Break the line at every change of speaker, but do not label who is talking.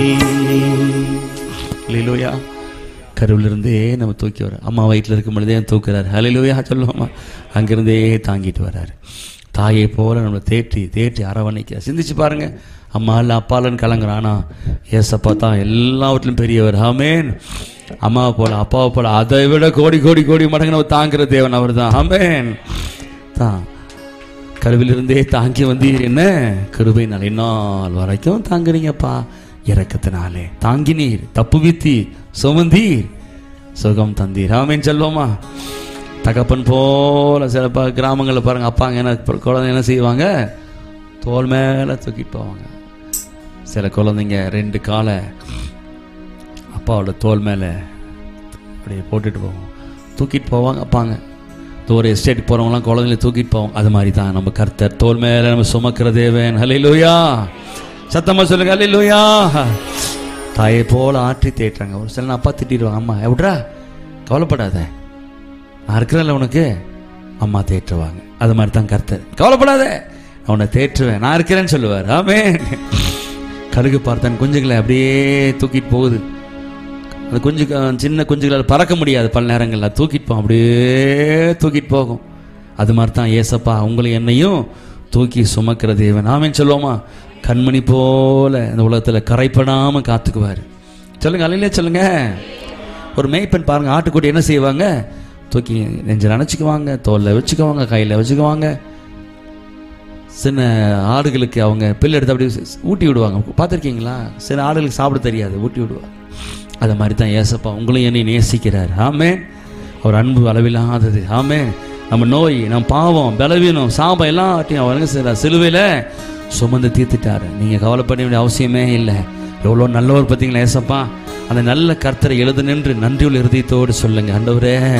ஹalleluya கருவிலிருந்தே நம்ம தூக்கி வர அம்மா வயிற்றில் இருக்கும் பொழுதே தூக்குறாரு ஹalleluya சொல்லுவோமா அங்கிருந்தே தாங்கிட்டு வர்றாரு தாயை போல நம்மளை தேற்றி தேற்றி அரவணைக்க சிந்திச்சு பாருங்க அம்மா இல்லை அப்பாலன்னு கலங்குறான் ஆனா ஏசப்பா தான் எல்லாவற்றிலும் பெரியவர் ஆமேன் அம்மாவை போல அப்பாவை போல அதை விட கோடி கோடி கோடி மடங்கு நம்ம தாங்குற தேவன் அவர் தான் ஆமேன் தான் கருவிலிருந்தே தாங்கி வந்தீர் என்ன கிருபை நாள் நாள் வரைக்கும் தாங்குறீங்கப்பா இறக்கத்தினாலே தாங்கினீர் தப்புவித்தீர் சுமந்தீர் சுகம் தந்தீர் ஆமேன் சொல்லுவோமா தகப்பன் போல சில ப கிராமங்களில் பாருங்க அப்பாங்க என்ன குழந்தை என்ன செய்வாங்க தோல் மேலே தூக்கிட்டு போவாங்க சில குழந்தைங்க ரெண்டு காலை அப்பாவோட தோல் மேலே அப்படியே போட்டுட்டு போவோம் தூக்கிட்டு போவாங்க அப்பாங்க ஒரு எஸ்டேட் போகிறவங்களாம் குழந்தைங்கள தூக்கிட்டு போவோம் அது மாதிரி தான் நம்ம கர்த்தர் தோல் மேலே நம்ம சுமக்கிற தேவன் ஹalleluya சத்தமாக சொல்லுங்க ஹalleluya தாயை போல ஆற்றி தேட்டுறாங்க ஒரு சில அப்பா திட்டிடுவாங்க அம்மா எப்படா கவலைப்படாத நான் இருக்கிறேன்ல உனக்கு அம்மா தேற்றுவாங்க அது மாதிரி தான் கர்த்தர் கவலைப்படாத நான் உன்னை தேற்றுவேன் நான் இருக்கிறேன்னு சொல்லுவார் ஆமென் கழுகு பார்த்தான் குஞ்சுகளை அப்படியே தூக்கிட்டு போகுது அந்த குஞ்சு சின்ன குஞ்சுகளால் பறக்க முடியாது பல நேரங்களில் தூக்கிட்டு போகும் அப்படியே தூக்கிட்டு போகும் அது மாதிரி தான் ஏசப்பா உங்களையும் என்னையும் தூக்கி சுமக்கிற தேவன் ஆமேன்னு சொல்லுவோமா கண்மணி போல இந்த உலகத்தில் கரைப்படாமல் காத்துக்குவார் சொல்லுங்க அலையிலே சொல்லுங்க ஒரு மேய்ப்பெண் பாருங்க ஆட்டுக்குட்டி என்ன செய்வாங்க தூக்கி நெஞ்சில் அணைச்சிக்குவாங்க தோலில் வச்சுக்குவாங்க கையில் வச்சுக்குவாங்க சின்ன ஆடுகளுக்கு அவங்க பில் எடுத்து அப்படி ஊட்டி விடுவாங்க பார்த்துருக்கீங்களா சில ஆடுகளுக்கு சாப்பிட தெரியாது ஊட்டி விடுவாங்க அது மாதிரி தான் ஏசப்பா உங்களையும் என்னை நேசிக்கிறார் ஆமே அவர் அன்பு அளவில்லாதது ஆமே நம்ம நோய் நம்ம பாவம் பலவீனம் சாபம் எல்லாத்தையும் அவருங்க சில சிலுவையில் சுமந்து தீர்த்துட்டாரு நீங்கள் கவலைப்பட வேண்டிய அவசியமே இல்லை எவ்வளோ நல்லவர் பார்த்தீங்களா ஏசப்பா அந்த நல்ல கர்த்தரை எழுது நின்று நன்றியுள்ள இருதயத்தோடு சொல்லுங்க ஆண்டவரே